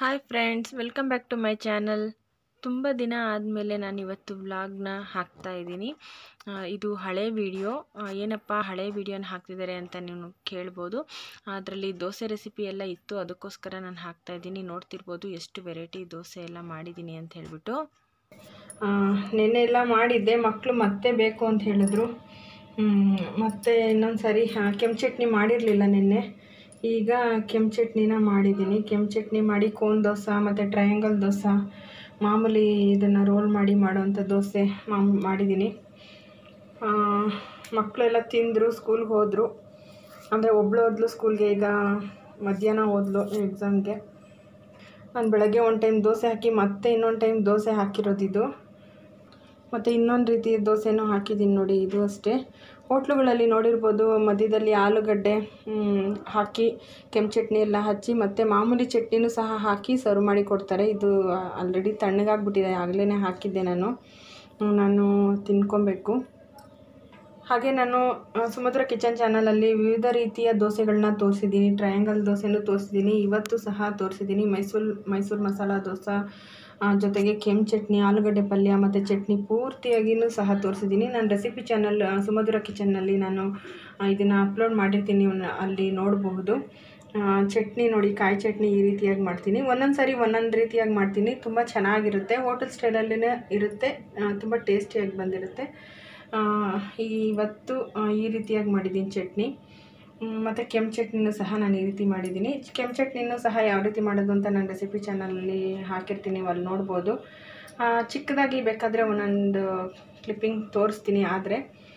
hi friends welcome back to my channel ತುಂಬ ದಿನ ಆದಮೇಲೆ ನಾನು ಇವತ್ತು ವ್ಲಾಗ್ನ ಹಾಕ್ತಾ ಇದ್ದೀನಿ ಆ, ಇದು ಹಳೆ ವಿಡಿಯೋ ಏನಪ್ಪ ಹಳೆ ವಿಡಿಯೋನ ಹಾಕ್ತಿದ್ದಾರೆ ಅಂತ ನೀವು ಕೇಳ್ಬೋದು ಅದರಲ್ಲಿ ದೋಸೆ ರೆಸಿಪಿ ಎಲ್ಲ ಇತ್ತು ಅದಕ್ಕೋಸ್ಕರ ನಾನು ಹಾಕ್ತಾ ಇದ್ದೀನಿ ನೋಡ್ತಿರ್ಬೋದು ಎಷ್ಟು ವೆರೈಟಿ ದೋಸೆ ಎಲ್ಲ ಮಾಡಿದ್ದೀನಿ ಅಂತ ಹೇಳ್ಬಿಟ್ಟು ನೆನ್ನೆ ಎಲ್ಲ ಮಾಡಿದ್ದೆ ಮಕ್ಕಳು ಮತ್ತೆ ಬೇಕು ಅಂತ ಹೇಳಿದ್ರು ಹ್ಮ್, ಮತ್ತೆ ಇನ್ನೊಂದು ಸರಿ ಕೆಂಪು ಚಟ್ನಿ ಮಾಡಿರಲಿಲ್ಲ ನಿನ್ನೆ ಈಗ ಕೆಂಪು ಚಟ್ನಿನ ಮಾಡಿದ್ದೀನಿ ಕೆಂಪು ಚಟ್ನಿ ಮಾಡಿ ಕೋನ್ ದೋಸೆ ಮತ್ತು ಟ್ರಯಾಂಗಲ್ ದೋಸೆ ಮಾಮೂಲಿ ಇದನ್ನು ರೋಲ್ ಮಾಡಿ ಮಾಡೋವಂಥ ದೋಸೆ ಮಾಮ್ ಮಾಡಿದ್ದೀನಿ ಆ, ಮಕ್ಕಳೆಲ್ಲ ತಿಂದರು ಸ್ಕೂಲ್ಗೆ ಹೋದರು ಅಂದರೆ ಒಬ್ಳು ಹೋದ್ಲು ಸ್ಕೂಲ್ಗೆ ಈಗ ಮಧ್ಯಾಹ್ನ ಹೋದ್ಲು ಎಕ್ಸಾಮ್ಗೆ ನಾನು ಬೆಳಗ್ಗೆ ಒಂದು ಟೈಮ್ ದೋಸೆ ಹಾಕಿ ಮತ್ತೆ ಇನ್ನೊಂದು ಟೈಮ್ ದೋಸೆ ಹಾಕಿರೋದಿದು ಮತ್ತು ಇನ್ನೊಂದು ರೀತಿ ದೋಸೆನೂ ಹಾಕಿದ್ದೀನಿ ನೋಡಿ ಇದು ಅಷ್ಟೇ ಹೋಟ್ಲುಗಳಲ್ಲಿ ನೋಡಿರ್ಬೋದು ಮಧ್ಯದಲ್ಲಿ ಆಲೂಗಡ್ಡೆ ಮ್, ಹಾಕಿ ಕೆಂಪು ಚಟ್ನಿ ಎಲ್ಲ ಹಚ್ಚಿ ಮತ್ತು ಮಾಮೂಲಿ ಚಟ್ನಿನೂ ಸಹ ಹಾಕಿ ಸರ್ವ್ ಮಾಡಿ ಕೊಡ್ತಾರೆ ಇದು ಆಲ್ರೆಡಿ ತಣ್ಣಗಾಗ್ಬಿಟ್ಟಿದೆ ಆಗಲೇ ಹಾಕಿದ್ದೆ ನಾನು ಹ್ಮ್, ನಾನು ತಿನ್ಕೊಬೇಕು ಹಾಗೆ ನಾನು ಆ, ಸುಮಧುರ ಕಿಚನ್ ಚಾನಲಲ್ಲಿ ವಿವಿಧ ರೀತಿಯ ದೋಸೆಗಳನ್ನ ತೋರಿಸಿದ್ದೀನಿ ಟ್ರಯಾಂಗಲ್ ದೋಸೆನೂ ತೋರಿಸಿದ್ದೀನಿ ಇವತ್ತು ಸಹ ತೋರಿಸಿದ್ದೀನಿ ಮೈಸೂರು ಮೈಸೂರು ಮಸಾಲ ದೋಸೆ ಆ, ಜೊತೆಗೆ ಕೆಂಪು ಚಟ್ನಿ ಆಲೂಗಡ್ಡೆ ಪಲ್ಯ ಮತ್ತು ಚಟ್ನಿ ಪೂರ್ತಿಯಾಗಿಯೂ ಸಹ ತೋರಿಸಿದ್ದೀನಿ ನಾನು ರೆಸಿಪಿ ಚಾನಲ್ ಆ, ಸುಮಧುರ ಕಿಚನ್ನಲ್ಲಿ ನಾನು ಇದನ್ನು ಅಪ್ಲೋಡ್ ಮಾಡಿರ್ತೀನಿ ನೀವು ಅಲ್ಲಿ ನೋಡಬಹುದು ಆ, ಚಟ್ನಿ ನೋಡಿ ಕಾಯಿ ಚಟ್ನಿ ಈ ರೀತಿಯಾಗಿ ಮಾಡ್ತೀನಿ ಒಂದೊಂದು ಸಾರಿ ಒಂದೊಂದು ರೀತಿಯಾಗಿ ಮಾಡ್ತೀನಿ ತುಂಬ ಚೆನ್ನಾಗಿರುತ್ತೆ ಹೋಟೆಲ್ ಸ್ಟೈಲಲ್ಲೇ ಇರುತ್ತೆ ತುಂಬ ಟೇಸ್ಟಿಯಾಗಿ ಬಂದಿರುತ್ತೆ ಆ, ಇವತ್ತು ಆ, ಈ ರೀತಿಯಾಗಿ ಮಾಡಿದ್ದೀನಿ ಚಟ್ನಿ ಮತ್ತು ಕೆಂಪು ಚಟ್ನಿನೂ ಸಹ ನಾನು ಈ ರೀತಿ ಮಾಡಿದ್ದೀನಿ ಕೆಂಪು ಚಟ್ನಿನೂ ಸಹ ಯಾವ ರೀತಿ ಮಾಡೋದು ಅಂತ ನಾನು ರೆಸಿಪಿ ಚಾನಲಲ್ಲಿ ಹಾಕಿರ್ತೀನಿ ನೀವು ಅಲ್ಲಿ ನೋಡ್ಬೋದು ಆ, ಚಿಕ್ಕದಾಗಿ ಬೇಕಾದರೆ ಒಂದೊಂದು ಕ್ಲಿಪ್ಪಿಂಗ್ ತೋರಿಸ್ತೀನಿ ಆದರೆ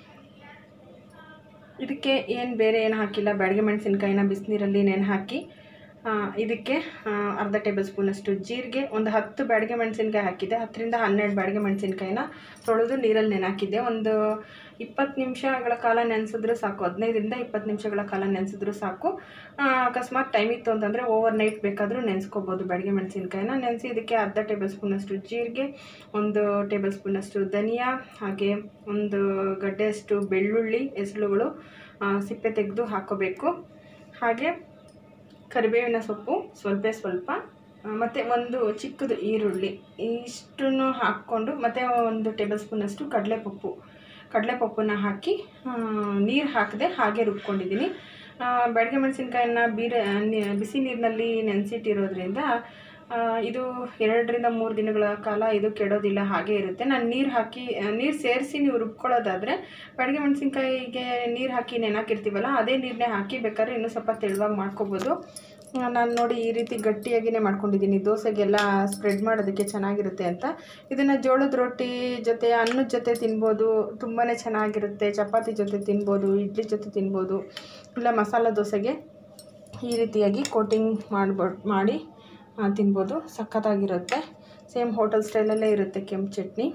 ಇದಕ್ಕೆ ಏನು ಬೇರೆ ಏನು ಹಾಕಿಲ್ಲ ಬ್ಯಾಡಗೆ ಮೆಣಸಿನ್ಕಾಯಿನ ಬಿಸಿನೀರಲ್ಲಿ ನೆನೆ ಹಾಕಿ ಆ, ಇದಕ್ಕೆ ಆ, ಅರ್ಧ ಟೇಬಲ್ ಸ್ಪೂನಷ್ಟು ಜೀರಿಗೆ ಒಂದು ಹತ್ತು ಬ್ಯಾಡಗೆ ಮೆಣಸಿನ್ಕಾಯಿ ಹಾಕಿದ್ದೆ ಹತ್ತರಿಂದ ಹನ್ನೆರಡು ಬ್ಯಾಡಗೆ ಮೆಣಸಿನ್ಕಾಯಿನ ತೊಳೆದು ನೀರಲ್ಲಿ ನೆನೆ ಹಾಕಿದ್ದೆ ಒಂದು ಇಪ್ಪತ್ತು ನಿಮಿಷಗಳ ಕಾಲ ನೆನೆಸಿದ್ರೆ ಸಾಕು ಹದಿನೈದರಿಂದ ಇಪ್ಪತ್ತು ನಿಮಿಷಗಳ ಕಾಲ ನೆನೆಸಿದ್ರು ಸಾಕು ಆ, ಅಕಸ್ಮಾತ್ ಟೈಮ್ ಇತ್ತು ಅಂತಂದರೆ ಓವರ್ ನೈಟ್ ಬೇಕಾದರೂ ನೆನೆಸ್ಕೋಬೋದು ಬ್ಯಾಡಗೆ ಮೆಣಸಿನ್ಕಾಯಿನ ನೆನೆಸಿ ಇದಕ್ಕೆ ಅರ್ಧ ಟೇಬಲ್ ಸ್ಪೂನಷ್ಟು ಜೀರಿಗೆ ಒಂದು ಟೇಬಲ್ ಸ್ಪೂನಷ್ಟು ಧನಿಯಾ ಹಾಗೆ ಒಂದು ಗಡ್ಡೆಯಷ್ಟು ಬೆಳ್ಳುಳ್ಳಿ ಹೆಸರುಗಳು ಸಿಪ್ಪೆ ತೆಗೆದು ಹಾಕೋಬೇಕು ಹಾಗೆ ಕರಿಬೇವಿನ ಸೊಪ್ಪು ಸ್ವಲ್ಪ ಸ್ವಲ್ಪ ಮತ್ತು ಒಂದು ಚಿಕ್ಕದು ಈರುಳ್ಳಿ ಇಷ್ಟನ್ನು ಹಾಕ್ಕೊಂಡು ಮತ್ತು ಒಂದು ಟೇಬಲ್ ಸ್ಪೂನಷ್ಟು ಕಡಲೆಪಪ್ಪು ಕಡಲೆಪಪ್ಪನ್ನ ಹಾಕಿ ನೀರು ಹಾಕದೆ ಹಾಗೆ ರುಬ್ಕೊಂಡಿದ್ದೀನಿ ಬೆಳಗ್ಗೆ ಮೆಣಸಿನ್ಕಾಯನ್ನ ಬೀರ ನಿ- ಬಿಸಿ ನೀರಿನಲ್ಲಿ ನೆನೆಸಿಟ್ಟಿರೋದ್ರಿಂದ ಆ, ಇದು ಎರಡರಿಂದ ಮೂರು ದಿನಗಳ ಕಾಲ ಇದು ಕೆಡೋದಿಲ್ಲ ಹಾಗೆ ಇರುತ್ತೆ ನಾನು ನೀರು ಹಾಕಿ ನೀರು ಸೇರಿಸಿ ನೀವು ರುಬ್ಕೊಳ್ಳೋದಾದರೆ ಬೆಳಗ್ಗೆ ಮೆಣಸಿನ್ಕಾಯಿಗೆ ನೀರು ಹಾಕಿ ನೆನಾಕಿರ್ತೀವಲ್ಲ ಅದೇ ನೀರನ್ನೇ ಹಾಕಿ ಬೇಕಾದ್ರೆ ಇನ್ನೂ ಸ್ವಲ್ಪ ತೆಳುವಾಗಿ ಮಾಡ್ಕೊಬೋದು ನಾನು ನೋಡಿ ಈ ರೀತಿ ಗಟ್ಟಿಯಾಗಿಯೇ ಮಾಡ್ಕೊಂಡಿದ್ದೀನಿ ದೋಸೆಗೆಲ್ಲ ಸ್ಪ್ರೆಡ್ ಮಾಡೋದಕ್ಕೆ ಚೆನ್ನಾಗಿರುತ್ತೆ ಅಂತ ಇದನ್ನು ಜೋಳದ ರೊಟ್ಟಿ ಜೊತೆ ಅನ್ನದ ಜೊತೆ ತಿನ್ಬೋದು ತುಂಬಾ ಚೆನ್ನಾಗಿರುತ್ತೆ ಚಪಾತಿ ಜೊತೆ ತಿನ್ಬೋದು ಇಡ್ಲಿ ಜೊತೆ ತಿನ್ಬೋದು ಇಲ್ಲ ಮಸಾಲ ದೋಸೆಗೆ ಈ ರೀತಿಯಾಗಿ ಕೋಟಿಂಗ್ ಮಾಡ್ಬೋ ಮಾಡಿ ಆ, ತಿನ್ಬೋದು ಸಖತ್ತಾಗಿರುತ್ತೆ ಸೇಮ್ ಹೋಟೆಲ್ ಸ್ಟೈಲಲ್ಲೇ ಇರುತ್ತೆ ಕೆಂಪು ಚಟ್ನಿ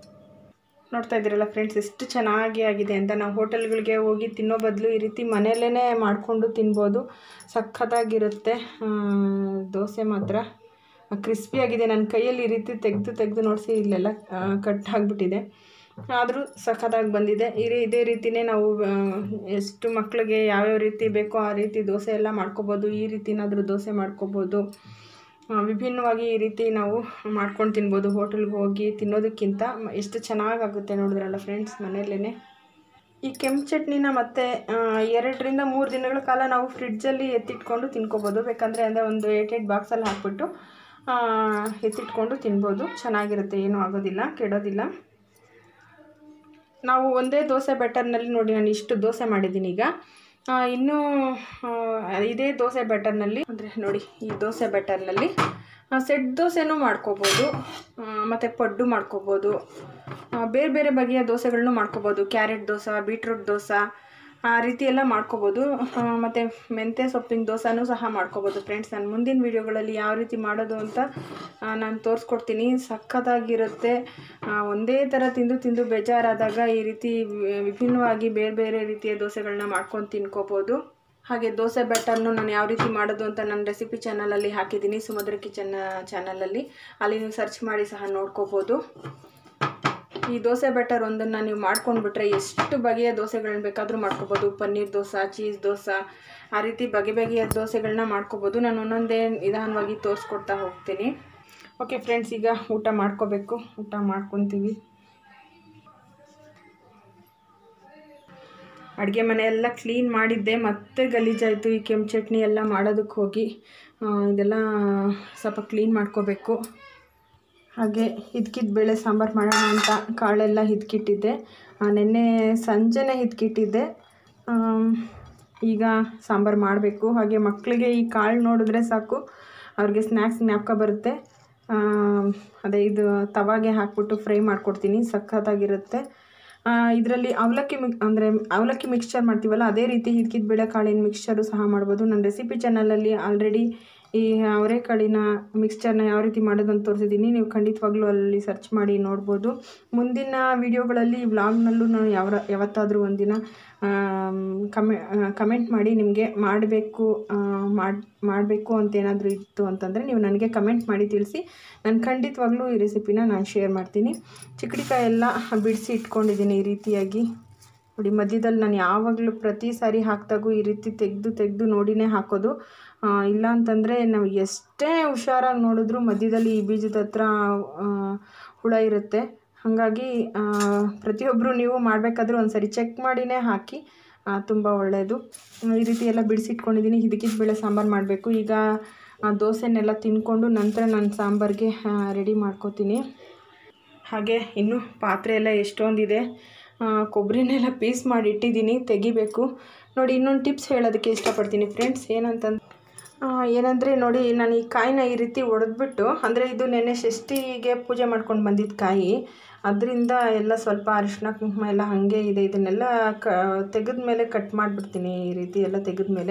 ನೋಡ್ತಾ ಇದ್ದೀರಲ್ಲ ಫ್ರೆಂಡ್ಸ್ ಎಷ್ಟು ಚೆನ್ನಾಗಿ ಆಗಿದೆ ಅಂತ ನಾವು ಹೋಟೆಲ್ಗಳಿಗೆ ಹೋಗಿ ತಿನ್ನೋ ಬದಲು ಈ ರೀತಿ ಮನೆಯಲ್ಲೇ ಮಾಡಿಕೊಂಡು ತಿನ್ಬೋದು ಸಖತ್ತಾಗಿರುತ್ತೆ ಆ, ದೋಸೆ ಮಾತ್ರ ಕ್ರಿಸ್ಪಿಯಾಗಿದೆ ನನ್ನ ಕೈಯಲ್ಲಿ ಈ ರೀತಿ ತೆಗೆದು ತೆಗೆದು ನೋಡಿಸಿ ಇಲ್ಲೆಲ್ಲ ಆ, ಕಟ್ ಆಗಿಬಿಟ್ಟಿದೆ ಆದರೂ ಸಖತ್ತಾಗಿ ಬಂದಿದೆ ಈ ರೀ ಇದೇ ರೀತಿಯೇ ನಾವು ಆ, ಎಷ್ಟು ಮಕ್ಕಳಿಗೆ ಯಾವ್ಯಾವ ರೀತಿ ಬೇಕೋ ಆ ರೀತಿ ದೋಸೆ ಎಲ್ಲ ಮಾಡ್ಕೋಬೋದು ಈ ರೀತಿನಾದರೂ ದೋಸೆ ಮಾಡ್ಕೋಬೋದು ಆ, ವಿಭಿನ್ನವಾಗಿ ಈ ರೀತಿ ನಾವು ಮಾಡ್ಕೊಂಡು ತಿನ್ಬೋದು ಹೋಟೆಲ್ಗೆ ಹೋಗಿ ತಿನ್ನೋದಕ್ಕಿಂತ ಮ- ಎಷ್ಟು ಚೆನ್ನಾಗಾಗುತ್ತೆ ನೋಡಿದ್ರಲ್ಲ ಫ್ರೆಂಡ್ಸ್ ಮನೆಯಲ್ಲೇ ಈ ಕೆಂಪು ಚಟ್ನಿನ ಮತ್ತೆ ಆ, ಎರಡರಿಂದ ಮೂರು ದಿನಗಳ ಕಾಲ ನಾವು ಫ್ರಿಡ್ಜಲ್ಲಿ ಎತ್ತಿಟ್ಕೊಂಡು ತಿನ್ಕೋಬೋದು ಬೇಕಂದರೆ ಅಂದರೆ ಒಂದು ಏಟ್ ಏಟ್ ಬಾಕ್ಸಲ್ಲಿ ಹಾಕ್ಬಿಟ್ಟು ಆ, ಎತ್ತಿಟ್ಕೊಂಡು ತಿನ್ಬೋದು ಚೆನ್ನಾಗಿರುತ್ತೆ ಏನೂ ಆಗೋದಿಲ್ಲ ಕೆಡೋದಿಲ್ಲ ನಾವು ಒಂದೇ ದೋಸೆ ಬ್ಯಾಟರ್ನಲ್ಲಿ ನೋಡಿ ನಾನು ಇಷ್ಟು ದೋಸೆ ಮಾಡಿದ್ದೀನಿ ಈಗ ಆ, ಇನ್ನೂ ಆ, ಇದೇ ದೋಸೆ ಬ್ಯಾಟರ್ನಲ್ಲಿ ಅಂದರೆ ನೋಡಿ ಈ ದೋಸೆ ಬ್ಯಾಟರ್ನಲ್ಲಿ ಸೆಟ್ ದೋಸೆನೂ ಮಾಡ್ಕೋಬೋದು ಮತ್ತು ಪಡ್ಡು ಮಾಡ್ಕೋಬೋದು ಆ, ಬೇರೆ ಬೇರೆ ಬಗೆಯ ದೋಸೆಗಳನ್ನೂ ಮಾಡ್ಕೋಬೋದು ಕ್ಯಾರೆಟ್ ದೋಸೆ ಬೀಟ್ರೂಟ್ ದೋಸೆ ಆ ರೀತಿ ಎಲ್ಲ ಮಾಡ್ಕೋಬೋದು ಮತ್ತು ಮೆಂತ್ಯ ಸೊಪ್ಪಿನ ದೋಸೆನೂ ಸಹ ಮಾಡ್ಕೋಬೋದು ಫ್ರೆಂಡ್ಸ್ ನಾನು ಮುಂದಿನ ವೀಡಿಯೋಗಳಲ್ಲಿ ಯಾವ ರೀತಿ ಮಾಡೋದು ಅಂತ ಆ, ನಾನು ತೋರಿಸ್ಕೊಡ್ತೀನಿ ಸಖತ್ತಾಗಿರುತ್ತೆ ಆ, ಒಂದೇ ಥರ ತಿಂದು ತಿಂದು ಬೇಜಾರಾದಾಗ ಈ ರೀತಿ ವಿ- ವಿಭಿನ್ನವಾಗಿ ಬೇರೆ ಬೇರೆ ರೀತಿಯ ದೋಸೆಗಳನ್ನ ಮಾಡ್ಕೊಂಡು ತಿನ್ಕೋಬೋದು ಹಾಗೆ ದೋಸೆ ಬ್ಯಾಟರ್ನು ನಾನು ಯಾವ ರೀತಿ ಮಾಡೋದು ಅಂತ ನನ್ನ ರೆಸಿಪಿ ಚಾನಲಲ್ಲಿ ಹಾಕಿದ್ದೀನಿ ಸುಮಧುರ ಕಿಚನ್ ಚಾನಲಲ್ಲಿ ಅಲ್ಲಿ ನೀವು ಸರ್ಚ್ ಮಾಡಿ ಸಹ ನೋಡ್ಕೋಬೋದು ಈ ದೋಸೆ ಬೆಟರ್ ಒಂದನ್ನು ನೀವು ಮಾಡ್ಕೊಂಡ್ಬಿಟ್ರೆ ಎಷ್ಟು ಬಗೆಯ ದೋಸೆಗಳನ್ನ ಬೇಕಾದರೂ ಮಾಡ್ಕೋಬೋದು ಪನ್ನೀರ್ ದೋಸೆ ಚೀಸ್ ದೋಸೆ ಆ ರೀತಿ ಬಗೆ ಬಗೆಯ ದೋಸೆಗಳನ್ನ ಮಾಡ್ಕೋಬೋದು ನಾನು ಒಂದೊಂದೇ ನಿಧಾನವಾಗಿ ತೋರಿಸ್ಕೊಡ್ತಾ ಹೋಗ್ತೀನಿ ಓಕೆ ಫ್ರೆಂಡ್ಸ್ ಈಗ ಊಟ ಮಾಡ್ಕೋಬೇಕು ಊಟ ಮಾಡ್ಕೊತೀವಿ ಅಡುಗೆ ಮನೆ ಎಲ್ಲ ಕ್ಲೀನ್ ಮಾಡಿದ್ದೆ ಮತ್ತೆ ಗಲೀಜಾಯಿತು ಈ ಕೆಂಪು ಚಟ್ನಿ ಎಲ್ಲ ಮಾಡೋದಕ್ಕೆ ಹೋಗಿ ಆ, ಇದೆಲ್ಲ ಸ್ವಲ್ಪ ಕ್ಲೀನ್ ಮಾಡ್ಕೋಬೇಕು ಹಾಗೆ ಹಿದ್ಕಿದ ಬೇಳೆ ಸಾಂಬಾರು ಮಾಡೋಣ ಅಂತ ಕಾಳೆಲ್ಲ ಹಿದ್ಕಿಟ್ಟಿದ್ದೆ ಆ, ನೆನ್ನೆ ಸಂಜೆನೇ ಹಿದ್ಕಿಟ್ಟಿದ್ದೆ ಆಮ್, ಈಗ ಸಾಂಬಾರು ಮಾಡಬೇಕು ಹಾಗೆ ಮಕ್ಕಳಿಗೆ ಈ ಕಾಳು ನೋಡಿದ್ರೆ ಸಾಕು ಅವ್ರಿಗೆ ಸ್ನ್ಯಾಕ್ಸ್ ಜ್ಞಾಪಕ ಬರುತ್ತೆ ಆಮ್, ಅದೇ ಇದು ತವಾಗೆ ಹಾಕ್ಬಿಟ್ಟು ಫ್ರೈ ಮಾಡಿಕೊಡ್ತೀನಿ ಸಖತ್ತಾಗಿರುತ್ತೆ ಇದರಲ್ಲಿ ಅವಲಕ್ಕಿ ಮಿಕ್ ಅಂದರೆ ಅವಲಕ್ಕಿ ಮಿಕ್ಸ್ಚರ್ ಮಾಡ್ತೀವಲ್ಲ ಅದೇ ರೀತಿ ಹಿದ್ಕಿದ ಬೇಳೆ ಕಾಳಿನ ಮಿಕ್ಸ್ಚರು ಸಹ ಮಾಡ್ಬೋದು ನನ್ನ ರೆಸಿಪಿ ಚಾನಲಲ್ಲಿ ಆಲ್ರೆಡಿ ಈ ಅವರೆಕಾಳಿನ ಮಿಕ್ಸ್ಚರ್ನ ಯಾವ ರೀತಿ ಮಾಡೋದು ಅಂತ ತೋರಿಸಿದ್ದೀನಿ ನೀವು ಖಂಡಿತವಾಗ್ಲೂ ಅಲ್ಲಿ ಸರ್ಚ್ ಮಾಡಿ ನೋಡ್ಬೋದು ಮುಂದಿನ ವೀಡಿಯೋಗಳಲ್ಲಿ ವ್ಲಾಗ್ನಲ್ಲೂ ನಾನು ಯಾವ ಯಾವತ್ತಾದರೂ ಒಂದಿನ ಕಮೆ ಕಮೆಂಟ್ ಮಾಡಿ ನಿಮಗೆ ಮಾಡಬೇಕು ಮಾಡಿ ಮಾಡಬೇಕು ಅಂತ ಏನಾದರೂ ಇತ್ತು ಅಂತಂದರೆ ನೀವು ನನಗೆ ಕಮೆಂಟ್ ಮಾಡಿ ತಿಳಿಸಿ ನಾನು ಖಂಡಿತವಾಗ್ಲೂ ಈ ರೆಸಿಪಿನ ನಾನು ಶೇರ್ ಮಾಡ್ತೀನಿ ಚಿಕ್ಕಡಿಕಾಯಿ ಎಲ್ಲ ಬಿಡಿಸಿ ಇಟ್ಕೊಂಡಿದ್ದೀನಿ ಈ ರೀತಿಯಾಗಿ ನೋಡಿ ಮಧ್ಯದಲ್ಲಿ ನಾನು ಯಾವಾಗಲೂ ಪ್ರತಿ ಸಾರಿ ಹಾಕಿದಾಗೂ ಈ ರೀತಿ ತೆಗೆದು ತೆಗೆದು ನೋಡಿನೇ ಹಾಕೋದು ಆ, ಇಲ್ಲ ಅಂತಂದರೆ ನಾವು ಎಷ್ಟೇ ಹುಷಾರಾಗಿ ನೋಡಿದ್ರೂ ಮಧ್ಯದಲ್ಲಿ ಈ ಬೀಜದ ಹತ್ರ ಆ, ಹುಳ ಇರುತ್ತೆ ಹಾಗಾಗಿ ಆ, ಪ್ರತಿಯೊಬ್ಬರು ನೀವು ಮಾಡಬೇಕಾದ್ರೂ ಒಂದು ಸರಿ ಚೆಕ್ ಮಾಡಿನೇ ಹಾಕಿ ತುಂಬ ಒಳ್ಳೆಯದು ಈ ರೀತಿ ಎಲ್ಲ ಬಿಡಿಸಿಟ್ಕೊಂಡಿದ್ದೀನಿ ಹಿದಕಿದ ಬೇಳೆ ಸಾಂಬಾರು ಮಾಡಬೇಕು ಈಗ ಆ, ದೋಸೆನೆಲ್ಲ ತಿನ್ಕೊಂಡು ನಂತರ ನಾನು ಸಾಂಬಾರಿಗೆ ರೆಡಿ ಮಾಡ್ಕೋತೀನಿ ಹಾಗೆ ಇನ್ನು ಪಾತ್ರೆ ಎಲ್ಲ ಎಷ್ಟೊಂದಿದೆ ಆ, ಕೊಬ್ಬರಿನೆಲ್ಲ ಪೀಸ್ ಮಾಡಿ ಇಟ್ಟಿದ್ದೀನಿ ತೆಗಿಬೇಕು ನೋಡಿ ಇನ್ನೊಂದು ಟಿಪ್ಸ್ ಹೇಳೋದಕ್ಕೆ ಇಷ್ಟಪಡ್ತೀನಿ ಫ್ರೆಂಡ್ಸ್ ಏನಂತಂದು ಏನಂದರೆ ನೋಡಿ ನಾನು ಈ ಕಾಯಿನ ಈ ರೀತಿ ಒಡೆದ್ಬಿಟ್ಟು ಅಂದರೆ ಇದು ನೆನ್ನೆ ಷಷ್ಠಿಗೆ ಪೂಜೆ ಮಾಡ್ಕೊಂಡು ಬಂದಿದ್ದ ಕಾಯಿ ಅದರಿಂದ ಎಲ್ಲ ಸ್ವಲ್ಪ ಅರಿಶಿನ ಕುಂಕುಮ ಎಲ್ಲ ಹಾಗೆ ಇದೆ ಇದನ್ನೆಲ್ಲ ಕ ತೆಗೆದ ಮೇಲೆ ಕಟ್ ಮಾಡಿಬಿಡ್ತೀನಿ ಈ ರೀತಿ ಎಲ್ಲ ತೆಗೆದ ಮೇಲೆ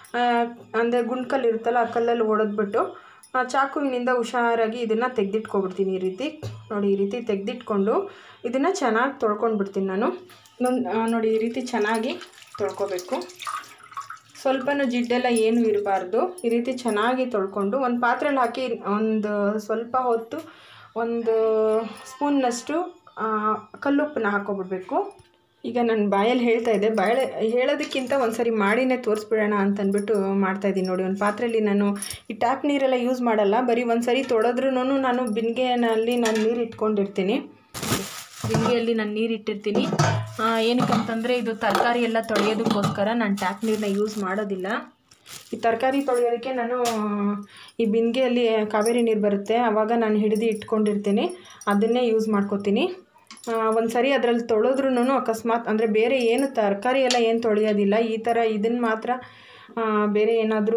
ಅಂದರೆ ಗುಂಡ್ಕಲ್ಲು ಇರುತ್ತಲ್ಲ ಆ ಕಲ್ಲಲ್ಲಿ ಒಡೆದ್ಬಿಟ್ಟು ಆ ಚಾಕುವಿನಿಂದ ಹುಷಾರಾಗಿ ಇದನ್ನು ತೆಗೆದಿಟ್ಕೊಬಿಡ್ತೀನಿ ಈ ರೀತಿ ನೋಡಿ ಈ ರೀತಿ ತೆಗೆದಿಟ್ಕೊಂಡು ಇದನ್ನು ಚೆನ್ನಾಗಿ ತೊಳ್ಕೊಂಡ್ಬಿಡ್ತೀನಿ ನಾನು ಇನ್ನೊಂದು ಆ, ನೋಡಿ ಈ ರೀತಿ ಚೆನ್ನಾಗಿ ತೊಳ್ಕೊಬೇಕು ಸ್ವಲ್ಪನೂ ಜಿಡ್ಡೆಲ್ಲ ಏನೂ ಇರಬಾರ್ದು ಈ ರೀತಿ ಚೆನ್ನಾಗಿ ತೊಳ್ಕೊಂಡು ಒಂದು ಪಾತ್ರೆಯಲ್ಲಿ ಹಾಕಿ ಒಂದು ಸ್ವಲ್ಪ ಹೊತ್ತು ಒಂದು ಸ್ಪೂನ್ನಷ್ಟು ಆ, ಕಲ್ಲುಪ್ಪನ್ನ ಹಾಕ್ಕೊಬಿಡ್ಬೇಕು ಈಗ ನಾನು ಬಾಯಲ್ಲಿ ಹೇಳ್ತಾ ಇದ್ದೆ ಬಾಯಲ್ಲಿ ಹೇಳೋದಕ್ಕಿಂತ ಒಂದು ಸರಿ ಮಾಡಿನೇ ತೋರಿಸ್ಬಿಡೋಣ ಅಂತ ಅಂದ್ಬಿಟ್ಟು ಮಾಡ್ತಾಯಿದ್ದೀನಿ ನೋಡಿ ಒಂದು ಪಾತ್ರೆಯಲ್ಲಿ ನಾನು ಈ ಟ್ಯಾಪ್ ನೀರೆಲ್ಲ ಯೂಸ್ ಮಾಡಲ್ಲ ಬರೀ ಒಂದು ಸರಿ ತೊಳೆದ್ರೂ ನಾನು ಬಿನ್ಗೆನಲ್ಲಿ ನಾನು ನೀರು ಇಟ್ಕೊಂಡಿರ್ತೀನಿ ಬಿಂದಿಗೆಯಲ್ಲಿ ನಾನು ನೀರು ಇಟ್ಟಿರ್ತೀನಿ ಆ, ಏನಕ್ಕೆ ಅಂತಂದರೆ ಇದು ತರಕಾರಿ ಎಲ್ಲ ತೊಳೆಯೋದಕ್ಕೋಸ್ಕರ ನಾನು ಟ್ಯಾಪ್ ನೀರನ್ನ ಯೂಸ್ ಮಾಡೋದಿಲ್ಲ ಈ ತರಕಾರಿ ತೊಳೆಯೋದಕ್ಕೆ ನಾನು ಈ ಬಿಂದಿಗೆಯಲ್ಲಿ ಕಾವೇರಿ ನೀರು ಬರುತ್ತೆ ಆವಾಗ ನಾನು ಹಿಡಿದು ಇಟ್ಕೊಂಡಿರ್ತೀನಿ ಅದನ್ನೇ ಯೂಸ್ ಮಾಡ್ಕೋತೀನಿ ಒಂದು ಸರಿ ಅದರಲ್ಲಿ ತೊಳೆದ್ರೂ ಅಕಸ್ಮಾತ್ ಅಂದರೆ ಬೇರೆ ಏನು ತರಕಾರಿ ಎಲ್ಲ ಏನು ತೊಳೆಯೋದಿಲ್ಲ ಈ ಥರ ಇದನ್ನು ಮಾತ್ರ ಆ, ಬೇರೆ ಏನಾದರೂ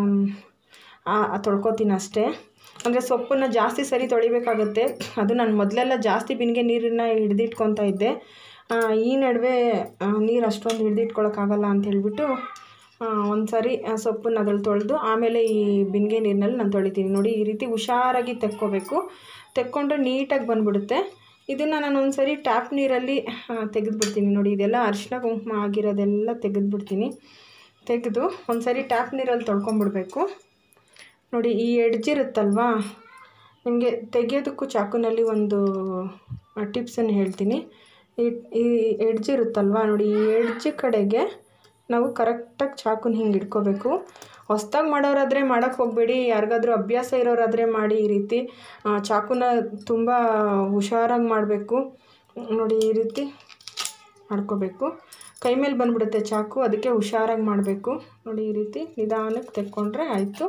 ತೊಳ್ಕೊತೀನಿ ಅಷ್ಟೇ ಅಂದರೆ ಸೊಪ್ಪನ್ನು ಜಾಸ್ತಿ ಸರಿ ತೊಳಿಬೇಕಾಗುತ್ತೆ ಅದು ನಾನು ಮೊದಲೆಲ್ಲ ಜಾಸ್ತಿ ಬಿನ್ಗೆ ನೀರನ್ನು ಹಿಡಿದಿಟ್ಕೊತಾ ಇದ್ದೆ ಆ, ಈ ನಡುವೆ ನೀರು ಅಷ್ಟೊಂದು ಹಿಡಿದಿಟ್ಕೊಳಕ್ಕಾಗಲ್ಲ ಅಂತ ಹೇಳ್ಬಿಟ್ಟು ಒಂದು ಸಾರಿ ಸೊಪ್ಪನ್ನು ಅದ್ರಲ್ಲಿ ತೊಳೆದು ಆಮೇಲೆ ಈ ಬಿನ್ಗೆ ನೀರಿನಲ್ಲಿ ನಾನು ತೊಳಿತೀನಿ ನೋಡಿ ಈ ರೀತಿ ಹುಷಾರಾಗಿ ತೆಕ್ಕೋಬೇಕು ತೆಕ್ಕೊಂಡ್ರೆ ನೀಟಾಗಿ ಬಂದ್ಬಿಡುತ್ತೆ ಇದನ್ನು ನಾನು ಒಂದು ಸರಿ ಟ್ಯಾಪ್ ನೀರಲ್ಲಿ ತೆಗೆದುಬಿಡ್ತೀನಿ ನೋಡಿ ಇದೆಲ್ಲ ಅರಿಶಿನ ಕುಂಕುಮ ಆಗಿರೋದೆಲ್ಲ ತೆಗೆದುಬಿಡ್ತೀನಿ ತೆಗೆದು ಒಂದು ಸರಿ ಟ್ಯಾಪ್ ನೀರಲ್ಲಿ ತೊಳ್ಕೊಂಬಿಡ್ಬೇಕು ನೋಡಿ ಈ ಎಡ್ಜ್ ಇರುತ್ತಲ್ವಾ ನಿಮಗೆ ತೆಗೆಯೋದಕ್ಕೂ ಚಾಕುನಲ್ಲಿ ಒಂದು ಟಿಪ್ಸನ್ನು ಹೇಳ್ತೀನಿ ಈ ಈ ಎಡ್ಜ್ ಇರುತ್ತಲ್ವಾ ನೋಡಿ ಈ ಎಡ್ಜ್ ಕಡೆಗೆ ನಾವು ಕರೆಕ್ಟಾಗಿ ಚಾಕುನ ಹಿಂಗೆ ಇಟ್ಕೋಬೇಕು ಹೊಸ್ದಾಗಿ ಮಾಡೋರಾದರೆ ಮಾಡೋಕ್ಕೆ ಹೋಗಬೇಡಿ ಯಾರಿಗಾದ್ರೂ ಅಭ್ಯಾಸ ಇರೋರಾದರೆ ಮಾಡಿ ಈ ರೀತಿ ಆ, ಚಾಕುನ ತುಂಬ ಹುಷಾರಾಗಿ ಮಾಡಬೇಕು ನೋಡಿ ಈ ರೀತಿ ಮಾಡ್ಕೋಬೇಕು ಕೈ ಮೇಲೆ ಬಂದ್ಬಿಡುತ್ತೆ ಚಾಕು ಅದಕ್ಕೆ ಹುಷಾರಾಗಿ ಮಾಡಬೇಕು ನೋಡಿ ಈ ರೀತಿ ನಿಧಾನಕ್ಕೆ ತೆಕ್ಕೊಂಡ್ರೆ ಆಯಿತು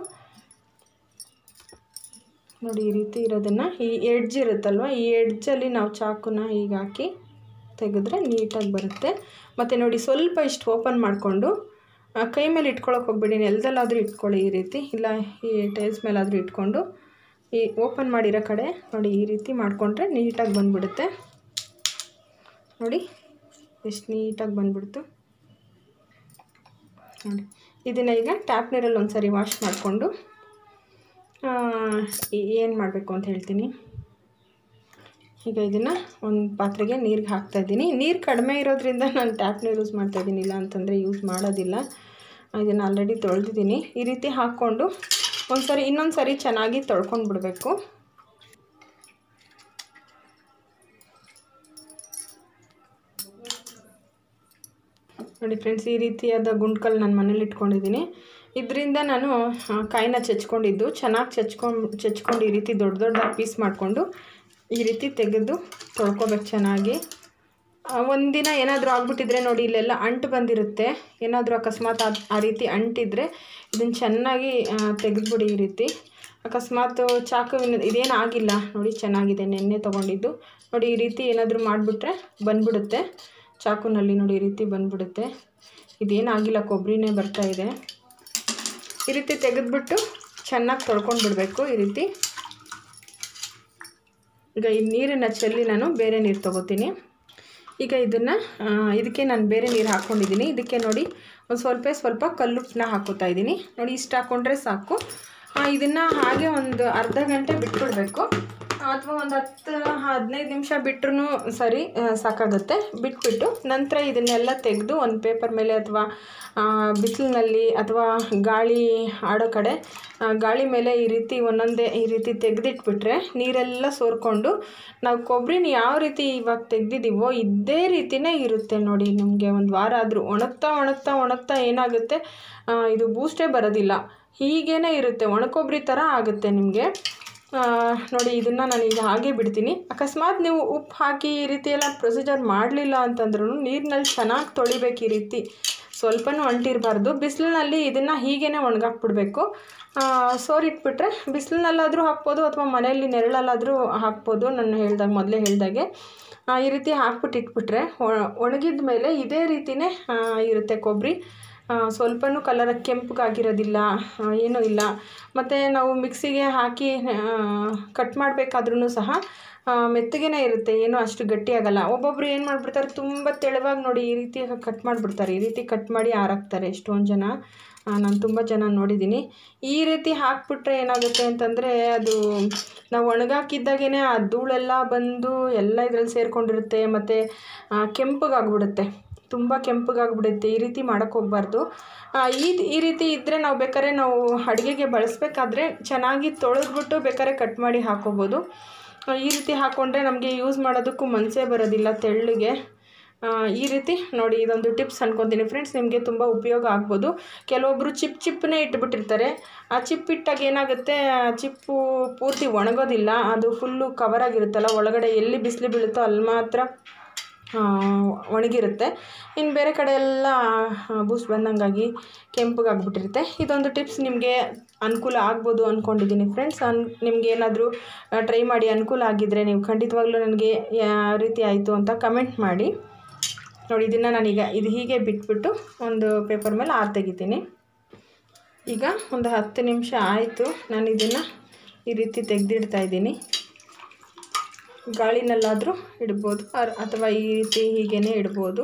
ನೋಡಿ ಈ ರೀತಿ ಇರೋದನ್ನು ಈ ಎಡ್ಜ್ ಇರುತ್ತಲ್ವ ಈ ಎಡ್ಜಲ್ಲಿ ನಾವು ಚಾಕುನ ಈಗ ಹಾಕಿ ತೆಗೆದ್ರೆ ನೀಟಾಗಿ ಬರುತ್ತೆ ಮತ್ತು ನೋಡಿ ಸ್ವಲ್ಪ ಇಷ್ಟು ಓಪನ್ ಮಾಡಿಕೊಂಡು ಕೈ ಮೇಲೆ ಇಟ್ಕೊಳಕ್ಕೆ ಹೋಗ್ಬೇಡಿ ನೆಲದಲ್ಲಾದರೂ ಇಟ್ಕೊಳ್ಳಿ ಈ ರೀತಿ ಇಲ್ಲ ಈ ಟೈಲ್ಸ್ ಮೇಲಾದರೂ ಇಟ್ಕೊಂಡು ಈ ಓಪನ್ ಮಾಡಿರೋ ಕಡೆ ನೋಡಿ ಈ ರೀತಿ ಮಾಡಿಕೊಂಡ್ರೆ ನೀಟಾಗಿ ಬಂದ್ಬಿಡುತ್ತೆ ನೋಡಿ ಎಷ್ಟು ನೀಟಾಗಿ ಬಂದ್ಬಿಡ್ತು ನೋಡಿ ಇದನ್ನು ಈಗ ಟ್ಯಾಪ್ ನೀರಲ್ಲಿ ಒಂದು ಸರಿ ವಾಶ್ ಮಾಡಿಕೊಂಡು ಏನು ಮಾಡಬೇಕು ಅಂತ ಹೇಳ್ತೀನಿ ಈಗ ಇದನ್ನು ಒಂದು ಪಾತ್ರೆಗೆ ನೀರಿಗೆ ಹಾಕ್ತಾಯಿದ್ದೀನಿ ನೀರು ಕಡಿಮೆ ಇರೋದ್ರಿಂದ ನಾನು ಟ್ಯಾಪ್ ನೀರು ಯೂಸ್ ಮಾಡ್ತಾಯಿದ್ದೀನಿ ಇಲ್ಲ ಅಂತಂದರೆ ಯೂಸ್ ಮಾಡೋದಿಲ್ಲ ಇದನ್ನು ಆಲ್ರೆಡಿ ತೊಳೆದಿದ್ದೀನಿ ಈ ರೀತಿ ಹಾಕ್ಕೊಂಡು ಒಂದು ಸರಿ ಇನ್ನೊಂದು ಸರಿ ಚೆನ್ನಾಗಿ ತೊಳ್ಕೊಂಡು ಬಿಡಬೇಕು ನೋಡಿ ಫ್ರೆಂಡ್ಸ್ ಈ ರೀತಿಯಾದ ಗುಂಡ್ಕಲ್ ನಾನು ಮನೇಲಿ ಇಟ್ಕೊಂಡಿದ್ದೀನಿ ಇದರಿಂದ ನಾನು ಆ, ಕಾಯಿನ ಚಚ್ಕೊಂಡಿದ್ದು ಚೆನ್ನಾಗಿ ಚಚ್ಕೊಂಡು ಚಚ್ಕೊಂಡು ಈ ರೀತಿ ದೊಡ್ಡ ದೊಡ್ಡ ಪೀಸ್ ಮಾಡಿಕೊಂಡು ಈ ರೀತಿ ತೆಗೆದು ತೊಳ್ಕೊಬೇಕು ಚೆನ್ನಾಗಿ ಆ, ಒಂದಿನ ಏನಾದರೂ ಆಗ್ಬಿಟ್ಟಿದ್ರೆ ನೋಡಿ ಇಲ್ಲೆಲ್ಲ ಅಂಟು ಬಂದಿರುತ್ತೆ ಏನಾದರೂ ಅಕಸ್ಮಾತ್ ಆ ಆ ರೀತಿ ಅಂಟಿದ್ರೆ ಇದನ್ನು ಚೆನ್ನಾಗಿ ಆ, ತೆಗೆದ್ಬಿಡಿ ಈ ರೀತಿ ಅಕಸ್ಮಾತ್ ಚಾಕುವಿನ ಇದೇನು ಆಗಿಲ್ಲ ನೋಡಿ ಚೆನ್ನಾಗಿದೆ ನೆನ್ನೆ ತೊಗೊಂಡಿದ್ದು ನೋಡಿ ಈ ರೀತಿ ಏನಾದರೂ ಮಾಡಿಬಿಟ್ರೆ ಬಂದ್ಬಿಡುತ್ತೆ ಚಾಕುನಲ್ಲಿ ನೋಡಿ ಈ ರೀತಿ ಬಂದ್ಬಿಡುತ್ತೆ ಇದೇನಾಗಿಲ್ಲ ಕೊಬ್ಬರಿನೇ ಬರ್ತಾ ಇದೆ ಈ ರೀತಿ ತೆಗೆದ್ಬಿಟ್ಟು ಚೆನ್ನಾಗಿ ತೊಳ್ಕೊಂಡು ಬಿಡಬೇಕು ಈ ರೀತಿ ಈಗ ಈ ನೀರನ್ನು ಚೆಲ್ಲಿ ನಾನು ಬೇರೆ ನೀರು ತೊಗೋತೀನಿ ಈಗ ಇದನ್ನು ಇದಕ್ಕೆ ನಾನು ಬೇರೆ ನೀರು ಹಾಕ್ಕೊಂಡಿದ್ದೀನಿ ಇದಕ್ಕೆ ನೋಡಿ ಒಂದು ಸ್ವಲ್ಪ ಸ್ವಲ್ಪ ಕಲ್ಲುಪ್ಪನ್ನ ಹಾಕೋತಾ ಇದ್ದೀನಿ ನೋಡಿ ಇಷ್ಟು ಹಾಕ್ಕೊಂಡ್ರೆ ಸಾಕು ಇದನ್ನು ಹಾಗೆ ಒಂದು ಅರ್ಧ ಗಂಟೆ ಬಿಟ್ಬಿಡಬೇಕು ಅಥವಾ ಒಂದು ಹತ್ತು ಹದಿನೈದು ನಿಮಿಷ ಬಿಟ್ರೂ ಸರಿ ಆ, ಸಾಕಾಗುತ್ತೆ ಬಿಟ್ಬಿಟ್ಟು ನಂತರ ಇದನ್ನೆಲ್ಲ ತೆಗೆದು ಒಂದು ಪೇಪರ್ ಮೇಲೆ ಅಥವಾ ಬಿಸಿಲಿನಲ್ಲಿ ಅಥವಾ ಗಾಳಿ ಆಡೋ ಕಡೆ ಆ, ಗಾಳಿ ಮೇಲೆ ಈ ರೀತಿ ಒಂದೊಂದೇ ಈ ರೀತಿ ತೆಗೆದಿಟ್ಬಿಟ್ರೆ ನೀರೆಲ್ಲ ಸೋರ್ಕೊಂಡು ನಾವು ಕೊಬ್ಬರಿನ ಯಾವ ರೀತಿ ಇವಾಗ ತೆಗ್ದಿದ್ದೀವೋ ಇದೇ ರೀತಿನೇ ಇರುತ್ತೆ ನೋಡಿ ನಿಮಗೆ ಒಂದು ವಾರ ಆದರೂ ಒಣಗ್ತಾ ಒಣಗ್ತಾ ಒಣಗ್ತಾ ಏನಾಗುತ್ತೆ ಆ, ಇದು ಬೂಸ್ಟೇ ಬರೋದಿಲ್ಲ ಹೀಗೇನೆ ಇರುತ್ತೆ ಒಣಕೊಬ್ಬರಿ ಥರ ಆಗುತ್ತೆ ನಿಮಗೆ ನೋಡಿ ಇದನ್ನು ನಾನು ಈಗ ಹಾಗೆ ಬಿಡ್ತೀನಿ ಅಕಸ್ಮಾತ್ ನೀವು ಉಪ್ಪು ಹಾಕಿ ಈ ರೀತಿ ಎಲ್ಲ ಪ್ರೊಸೀಜರ್ ಮಾಡಲಿಲ್ಲ ಅಂತಂದ್ರೂ ನೀರಿನಲ್ಲಿ ಚೆನ್ನಾಗಿ ತೊಳಿಬೇಕು ಈ ರೀತಿ ಸ್ವಲ್ಪನೂ ಅಂಟಿರಬಾರ್ದು ಬಿಸಿಲಿನಲ್ಲಿ ಇದನ್ನು ಹೀಗೇ ಒಣಗಾಕ್ಬಿಡ್ಬೇಕು ಸೋರಿಟ್ಬಿಟ್ರೆ ಬಿಸಿಲಿನಲ್ಲಾದರೂ ಹಾಕ್ಬೋದು ಅಥವಾ ಮನೆಯಲ್ಲಿ ನೆರಳಲ್ಲಾದರೂ ಹಾಕ್ಬೋದು ನಾನು ಹೇಳ್ದಾಗ ಮೊದಲೇ ಹೇಳ್ದಾಗೆ ಆ, ಈ ರೀತಿ ಹಾಕ್ಬಿಟ್ಟು ಇಟ್ಬಿಟ್ರೆ ಒಣಗಿದ ಮೇಲೆ ಇದೇ ರೀತಿನೇ ಆ, ಇರುತ್ತೆ ಕೊಬ್ಬರಿ ಸ್ವಲ್ಪನೂ ಕಲರ್ ಕೆಂಪಗಾಗಿರೋದಿಲ್ಲ ಆ, ಏನೂ ಇಲ್ಲ ಮತ್ತು ನಾವು ಮಿಕ್ಸಿಗೆ ಹಾಕಿ ಕಟ್ ಮಾಡಬೇಕಾದ್ರೂ ಸಹ ಆ, ಮೆತ್ತಗೆನೇ ಇರುತ್ತೆ ಏನೂ ಅಷ್ಟು ಗಟ್ಟಿಯಾಗಲ್ಲ ಒಬ್ಬೊಬ್ರು ಏನು ಮಾಡಿಬಿಡ್ತಾರೆ ತುಂಬ ತೆಳುವಾಗಿ ನೋಡಿ ಈ ರೀತಿ ಕಟ್ ಮಾಡಿಬಿಡ್ತಾರೆ ಈ ರೀತಿ ಕಟ್ ಮಾಡಿ ಹಾರಾಕ್ತಾರೆ ಎಷ್ಟೊಂದು ಜನ ನಾನು ತುಂಬ ಜನ ನೋಡಿದ್ದೀನಿ ಈ ರೀತಿ ಹಾಕ್ಬಿಟ್ರೆ ಏನಾಗುತ್ತೆ ಅಂತಂದರೆ ಅದು ನಾವು ಒಣಗಾಕಿದ್ದಾಗೇ ಆ ಧೂಳೆಲ್ಲ ಬಂದು ಎಲ್ಲ ಇದರಲ್ಲಿ ಸೇರಿಕೊಂಡಿರುತ್ತೆ ಮತ್ತು ಕೆಂಪಗಾಗ್ಬಿಡುತ್ತೆ ತುಂಬ ಕೆಂಪಗಾಗ್ಬಿಡುತ್ತೆ ಈ ರೀತಿ ಮಾಡೋಕ್ಕೆ ಹೋಗ್ಬಾರ್ದು ಆ, ಈ ಈ ರೀತಿ ಇದ್ದರೆ ನಾವು ಬೇಕಾದ್ರೆ ನಾವು ಅಡುಗೆಗೆ ಬಳಸಬೇಕಾದ್ರೆ ಚೆನ್ನಾಗಿ ತೊಳೆದ್ಬಿಟ್ಟು ಬೇಕಾದ್ರೆ ಕಟ್ ಮಾಡಿ ಹಾಕೋಬೋದು ಆ, ಈ ರೀತಿ ಹಾಕ್ಕೊಂಡ್ರೆ ನಮಗೆ ಯೂಸ್ ಮಾಡೋದಕ್ಕೂ ಮನಸ್ಸೇ ಬರೋದಿಲ್ಲ ತೆಳ್ಳಗೆ ಆ, ಈ ರೀತಿ ನೋಡಿ ಇದೊಂದು ಟಿಪ್ಸ್ ಅನ್ಕೊತೀನಿ ಫ್ರೆಂಡ್ಸ್ ನಿಮಗೆ ತುಂಬ ಉಪಯೋಗ ಆಗ್ಬೋದು ಕೆಲವೊಬ್ಬರು ಚಿಪ್ ಚಿಪ್ಪನ್ನೇ ಇಟ್ಬಿಟ್ಟಿರ್ತಾರೆ ಆ ಚಿಪ್ ಇಟ್ಟಾಗ ಏನಾಗುತ್ತೆ ಆ ಚಿಪ್ಪು ಪೂರ್ತಿ ಒಣಗೋದಿಲ್ಲ ಅದು ಫುಲ್ಲು ಕವರ್ ಆಗಿರುತ್ತಲ್ಲ ಒಳಗಡೆ ಎಲ್ಲಿ ಬಿಸಿಲು ಬೀಳುತ್ತೋ ಅಲ್ಲಿ ಮಾತ್ರ ಆ, ಒಣಗಿರುತ್ತೆ ಇನ್ನು ಬೇರೆ ಕಡೆ ಎಲ್ಲ ಬೂಸ್ಟ್ ಬಂದಂಗಾಗಿ ಕೆಂಪಗಾಗ್ಬಿಟ್ಟಿರುತ್ತೆ ಇದೊಂದು ಟಿಪ್ಸ್ ನಿಮಗೆ ಅನುಕೂಲ ಆಗ್ಬೋದು ಅಂದ್ಕೊಂಡಿದ್ದೀನಿ ಫ್ರೆಂಡ್ಸ್ ಅನ್ ನಿಮ್ಗೆ ಏನಾದರೂ ಟ್ರೈ ಮಾಡಿ ಅನುಕೂಲ ಆಗಿದ್ದರೆ ನೀವು ಖಂಡಿತವಾಗ್ಲೂ ನನಗೆ ಯಾವ ರೀತಿ ಆಯಿತು ಅಂತ ಕಮೆಂಟ್ ಮಾಡಿ ನೋಡಿ ಇದನ್ನು ನಾನೀಗ ಇದು ಹೀಗೆ ಬಿಟ್ಬಿಟ್ಟು ಒಂದು ಪೇಪರ್ ಮೇಲೆ ಆರು ತೆಗಿತೀನಿ ಈಗ ಒಂದು ಹತ್ತು ನಿಮಿಷ ಆಯಿತು ನಾನು ಇದನ್ನು ಈ ರೀತಿ ತೆಗೆದಿಡ್ತಾ ಇದ್ದೀನಿ ಗಾಳಿನಲ್ಲಾದರೂ ಇಡ್ಬೋದು ಅರ್- ಅಥವಾ ಈ ರೀತಿ ಹೀಗೇ ಇಡ್ಬೋದು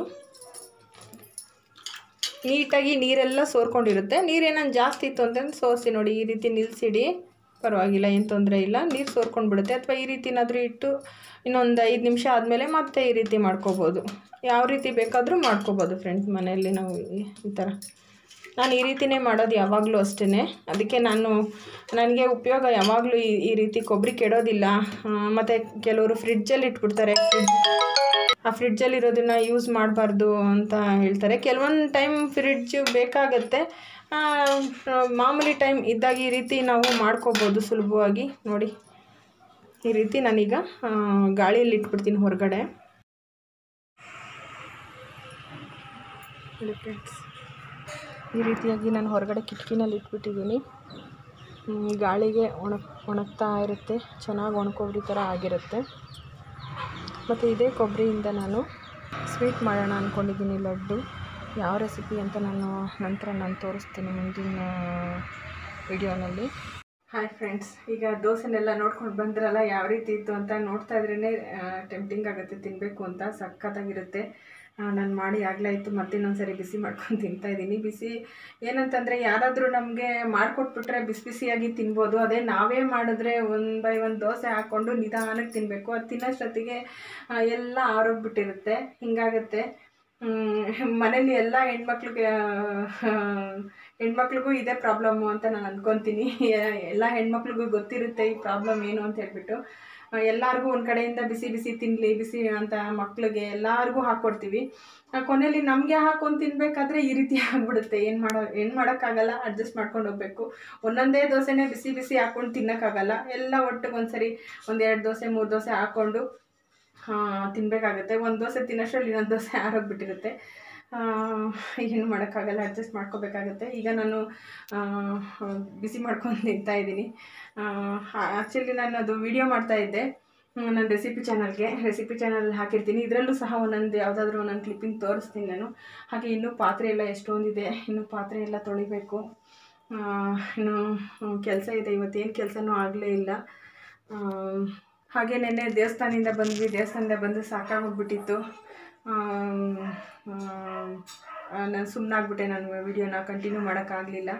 ನೀಟಾಗಿ ನೀರೆಲ್ಲ ಸೋರ್ಕೊಂಡಿರುತ್ತೆ ನೀರೇನಾದ್ರು ಜಾಸ್ತಿ ಇತ್ತು ಅಂತಂದ್ರೆ ಸೋರಿಸಿ ನೋಡಿ ಈ ರೀತಿ ನಿಲ್ಲಿಸಿಡಿ ಪರವಾಗಿಲ್ಲ ಏನು ತೊಂದರೆ ಇಲ್ಲ ನೀರು ಸೋರ್ಕೊಂಡು ಬಿಡುತ್ತೆ ಅಥವಾ ಈ ರೀತಿನಾದರೂ ಇಟ್ಟು ಇನ್ನೊಂದು ಐದು ನಿಮಿಷ ಆದಮೇಲೆ ಮತ್ತೆ ಈ ರೀತಿ ಮಾಡ್ಕೋಬೋದು ಯಾವ ರೀತಿ ಬೇಕಾದರೂ ಮಾಡ್ಕೋಬೋದು ಫ್ರೆಂಡ್ಸ್ ಮನೆಯಲ್ಲಿ ನಾವು ಈ- ಈ ಥರ ನಾನು ಈ ರೀತಿನೇ ಮಾಡೋದು ಯಾವಾಗಲೂ ಅಷ್ಟೇ ಅದಕ್ಕೆ ನಾನು ನನಗೆ ಉಪಯೋಗ ಯಾವಾಗಲೂ ಈ ಈ ರೀತಿ ಕೊಬ್ಬರಿ ಕೆಡೋದಿಲ್ಲ ಮತ್ತು ಕೆಲವರು ಫ್ರಿಡ್ಜಲ್ಲಿ ಇಟ್ಬಿಡ್ತಾರೆ ಫ್ರಿಡ್ಜ್ ಆ ಫ್ರಿಡ್ಜಲ್ಲಿ ಇರೋದನ್ನ ಯೂಸ್ ಮಾಡಬಾರ್ದು ಅಂತ ಹೇಳ್ತಾರೆ ಕೆಲವೊಂದು ಟೈಮ್ ಫ್ರಿಡ್ಜು ಬೇಕಾಗತ್ತೆ ಆ, ಮಾಮೂಲಿ ಟೈಮ್ ಇದ್ದಾಗ ಈ ರೀತಿ ನಾವು ಮಾಡ್ಕೋಬೋದು ಸುಲಭವಾಗಿ ನೋಡಿ ಈ ರೀತಿ ನಾನೀಗ ಆ, ಗಾಳಿಯಲ್ಲಿ ಇಟ್ಬಿಡ್ತೀನಿ ಹೊರಗಡೆ ನೋಡಿ ಫ್ರೆಂಡ್ಸ್ ಈ ರೀತಿಯಾಗಿ ನಾನು ಹೊರಗಡೆ ಕಿಟಕಿನಲ್ಲಿ ಇಟ್ಬಿಟ್ಟಿದ್ದೀನಿ ಹ್ಮ್, ಗಾಳಿಗೆ ಒಣಗ್ ಒಣಗ್ತಾ ಇರುತ್ತೆ ಚೆನ್ನಾಗಿ ಒಣಕೊಬ್ಬರಿ ಥರ ಆಗಿರುತ್ತೆ ಮತ್ತು ಇದೇ ಕೊಬ್ಬರಿಯಿಂದ ನಾನು ಸ್ವೀಟ್ ಮಾಡೋಣ ಅಂದ್ಕೊಂಡಿದ್ದೀನಿ ಲಡ್ಡು ಯಾವ ರೆಸಿಪಿ ಅಂತ ನಾನು ನಂತರ ನಾನು ತೋರಿಸ್ತೀನಿ ಮುಂದಿನ ವಿಡಿಯೋನಲ್ಲಿ ಹಾಯ್ ಫ್ರೆಂಡ್ಸ್ ಈಗ ದೋಸೆನೆಲ್ಲ ನೋಡ್ಕೊಂಡು ಬಂದ್ರಲ್ಲ ಯಾವ ರೀತಿ ಇತ್ತು ಅಂತ ನೋಡ್ತಾ ಇದ್ರೇ ಟೆಂಪ್ಟಿಂಗ್ ಆಗುತ್ತೆ ತಿನ್ನಬೇಕು ಅಂತ ಸಖತ್ತಾಗಿರುತ್ತೆ ನಾನು ಮಾಡಿ ಆಗಲೇ ಆಯಿತು ಮತ್ತೆ ಇನ್ನೊಂದ್ಸರಿ ಬಿಸಿ ಮಾಡ್ಕೊಂಡು ತಿಂತಾ ಇದ್ದೀನಿ ಬಿಸಿ ಏನಂತಂದರೆ ಯಾರಾದರೂ ನಮಗೆ ಮಾಡಿಕೊಟ್ಬಿಟ್ರೆ ಬಿಸಿ ಬಿಸಿಯಾಗಿ ತಿನ್ಬೋದು ಅದೇ ನಾವೇ ಮಾಡಿದ್ರೆ ಒನ್ ಬೈ ಒನ್ ದೋಸೆ ಹಾಕ್ಕೊಂಡು ನಿಧಾನಕ್ಕೆ ತಿನ್ನಬೇಕು ಅದು ತಿನ್ನೋಷ್ಟೊತ್ತಿಗೆ ಆ, ಎಲ್ಲ ಆರೋಗ್ಬಿಟ್ಟಿರುತ್ತೆ ಹಿಂಗಾಗುತ್ತೆ ಹ್ಮ್, ಮನೇಲಿ ಎಲ್ಲ ಹೆಣ್ಮಕ್ಳಿಗೆ ಆ, ಹೆಣ್ಮಕ್ಳಿಗೂ ಇದೇ ಪ್ರಾಬ್ಲಮ್ಮು ಅಂತ ನಾನು ಅಂದ್ಕೊತೀನಿ ಎಲ್ಲ ಹೆಣ್ಮಕ್ಳಿಗೂ ಗೊತ್ತಿರುತ್ತೆ ಈ ಪ್ರಾಬ್ಲಮ್ ಏನು ಅಂತ ಹೇಳ್ಬಿಟ್ಟು ಎಲ್ಲರಿಗೂ ಒಂದು ಕಡೆಯಿಂದ ಬಿಸಿ ಬಿಸಿ ತಿನ್ನಲಿ ಬಿಸಿ ಅಂತ ಮಕ್ಳಿಗೆ ಎಲ್ಲರಿಗೂ ಹಾಕ್ಕೊಡ್ತೀವಿ ಆ, ಕೊನೆಯಲ್ಲಿ ನಮಗೆ ಹಾಕೊಂಡು ತಿನ್ಬೇಕಾದ್ರೆ ಈ ರೀತಿ ಆಗ್ಬಿಡುತ್ತೆ ಏನು ಮಾಡೋ ಏನು ಮಾಡೋಕ್ಕಾಗಲ್ಲ ಅಡ್ಜಸ್ಟ್ ಮಾಡ್ಕೊಂಡು ಹೋಗ್ಬೇಕು ಒಂದೊಂದೇ ದೋಸೆನೇ ಬಿಸಿ ಬಿಸಿ ಹಾಕ್ಕೊಂಡು ತಿನ್ನೋಕ್ಕಾಗಲ್ಲ ಎಲ್ಲ ಒಟ್ಟಿಗೆ ಒಂದ್ಸರಿ ಒಂದೆರಡು ದೋಸೆ ಮೂರು ದೋಸೆ ಹಾಕ್ಕೊಂಡು ತಿನ್ನಬೇಕಾಗತ್ತೆ ಒಂದು ದೋಸೆ ತಿನ್ನೋಷ್ಟರಲ್ಲಿ ಇನ್ನೊಂದು ದೋಸೆ ಆರೋಗ್ಬಿಟ್ಟಿರುತ್ತೆ ಏನು ಮಾಡೋಕ್ಕಾಗಲ್ಲ ಅಡ್ಜಸ್ಟ್ ಮಾಡ್ಕೋಬೇಕಾಗತ್ತೆ ಈಗ ನಾನು ಆ, ಬಿಸಿ ಮಾಡ್ಕೊಂಡು ತಿಂತಾ ಇದ್ದೀನಿ ಆ್ಯಕ್ಚುಲಿ ನಾನು ಅದು ವಿಡಿಯೋ ಮಾಡ್ತಾ ಇದ್ದೆ ಹ್ಮ್, ನನ್ನ ರೆಸಿಪಿ ಚಾನಲ್ಗೆ ರೆಸಿಪಿ ಚಾನಲ್ ಹಾಕಿರ್ತೀನಿ ಇದರಲ್ಲೂ ಸಹ ಒಂದೊಂದು ಯಾವುದಾದ್ರೂ ಒಂದೊಂದು ಕ್ಲಿಪ್ಪಿಂಗ್ ತೋರಿಸ್ತೀನಿ ನಾನು ಹಾಗೆ ಇನ್ನೂ ಪಾತ್ರೆ ಎಲ್ಲ ಎಷ್ಟೊಂದಿದೆ ಇನ್ನೂ ಪಾತ್ರೆ ಎಲ್ಲ ತೊಳಿಬೇಕು ಆ, ಇನ್ನು ಕೆಲಸ ಇದೆ ಇವತ್ತೇನು ಕೆಲಸನೂ ಆಗಲೇ ಇಲ್ಲ ಆ, ಹಾಗೆ ನೆನ್ನೆ ದೇವಸ್ಥಾನದಿಂದ ಬಂದ್ವಿ ದೇವಸ್ಥಾನದಿಂದ ಬಂದು ಸಾಕಾಗೋಗ್ಬಿಟ್ಟಿತ್ತು ನಾನು ಸುಮ್ಮನಾಗ್ಬಿಟ್ಟೆ ನಾನು ವಿಡಿಯೋನ ಕಂಟಿನ್ಯೂ ಮಾಡೋಕ್ಕಾಗಲಿಲ್ಲ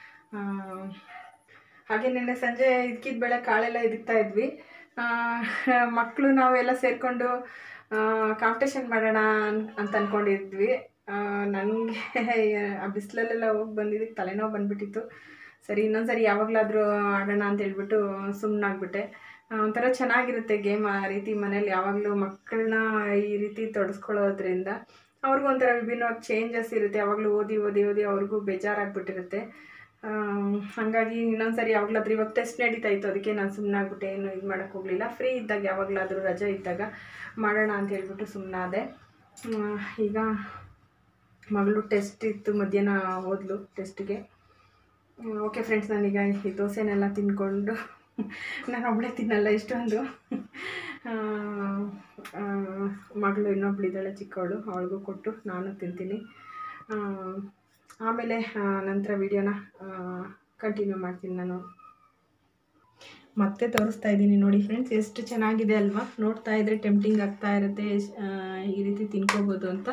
ಹಾಗೆ ನಿನ್ನೆ ಸಂಜೆ ಇದಕ್ಕಿದ ಬೆಳೆ ಕಾಳೆಲ್ಲ ಇದಿಕ್ತಾ ಇದ್ವಿ ಮಕ್ಕಳು ನಾವೆಲ್ಲ ಸೇರಿಕೊಂಡು ಕಾಂಪಿಟೇಷನ್ ಮಾಡೋಣ ಅನ್- ಅಂತ ಅಂದ್ಕೊಂಡಿದ್ವಿ ನನಗೆ ಆ ಬಿಸಿಲಲ್ಲೆಲ್ಲ ಹೋಗಿ ಬಂದಿದ್ದಕ್ಕೆ ತಲೆನೋವು ಬಂದುಬಿಟ್ಟಿತ್ತು ಸರಿ ಇನ್ನೊಂದ್ಸರಿ ಯಾವಾಗಲಾದರೂ ಆಡೋಣ ಅಂತ ಹೇಳ್ಬಿಟ್ಟು ಸುಮ್ಮನಾಗ್ಬಿಟ್ಟೆ ಒಂಥರ ಚೆನ್ನಾಗಿರುತ್ತೆ ಗೇಮ್ ಆ ರೀತಿ ಮನೇಲಿ ಯಾವಾಗಲೂ ಮಕ್ಕಳನ್ನ ಈ ರೀತಿ ತೊಡಸ್ಕೊಳ್ಳೋದ್ರಿಂದ ಅವ್ರಿಗೂ ಒಂಥರ ವಿಭಿನ್ನವಾಗಿ ಚೇಂಜಸ್ ಇರುತ್ತೆ ಯಾವಾಗಲೂ ಓದಿ ಓದಿ ಓದಿ ಅವ್ರಿಗೂ ಬೇಜಾರಾಗ್ಬಿಟ್ಟಿರುತ್ತೆ ಆಮ್, ಹಾಗಾಗಿ ಇನ್ನೊಂದ್ಸರಿ ಯಾವಾಗಲಾದ್ರೂ ಇವಾಗ ಟೆಸ್ಟ್ ನಡೀತಾ ಇತ್ತು ಅದಕ್ಕೆ ನಾನು ಸುಮ್ಮನಾಗ್ಬಿಟ್ಟೆ ಏನು ಇದು ಮಾಡೋಕ್ಕೆ ಹೋಗಲಿಲ್ಲ ಫ್ರೀ ಇದ್ದಾಗ ಯಾವಾಗಲಾದರೂ ರಜೆ ಇದ್ದಾಗ ಮಾಡೋಣ ಅಂತ ಹೇಳ್ಬಿಟ್ಟು ಸುಮ್ಮನಾದೆ ಈಗ ಮಗಳು ಟೆಸ್ಟ್ ಇತ್ತು ಮಧ್ಯಾಹ್ನ ಓದ್ಲು ಟೆಸ್ಟಿಗೆ ಓಕೆ ಫ್ರೆಂಡ್ಸ್ ನಾನೀಗ ಈ ದೋಸೆನೆಲ್ಲ ತಿಂದ್ಕೊಂಡು ನಾನು ಒಬ್ಬಳೇ ತಿನ್ನಲ್ಲ ಇಷ್ಟೊಂದು ಆ, ಆ, ಮಗಳು ಇನ್ನೊಬ್ಳಿದ್ದಾಳೆ ಚಿಕ್ಕವಳು ಅವಳಿಗೂ ಕೊಟ್ಟು ನಾನು ತಿಂತೀನಿ ಆ, ಆಮೇಲೆ ಆ, ನಂತರ ವಿಡಿಯೋನ ಕಂಟಿನ್ಯೂ ಮಾಡ್ತೀನಿ ನಾನು ಮತ್ತೆ ತೋರಿಸ್ತಾ ಇದ್ದೀನಿ ನೋಡಿ ಫ್ರೆಂಡ್ಸ್ ಎಷ್ಟು ಚೆನ್ನಾಗಿದೆ ಅಲ್ವಾ ನೋಡ್ತಾ ಇದ್ರೆ ಟೆಂಪ್ಟಿಂಗ್ ಆಗ್ತಾ ಇರುತ್ತೆ ಎಷ್ಟ್- ಆ, ಈ ರೀತಿ ತಿನ್ಕೋಬೋದು ಅಂತ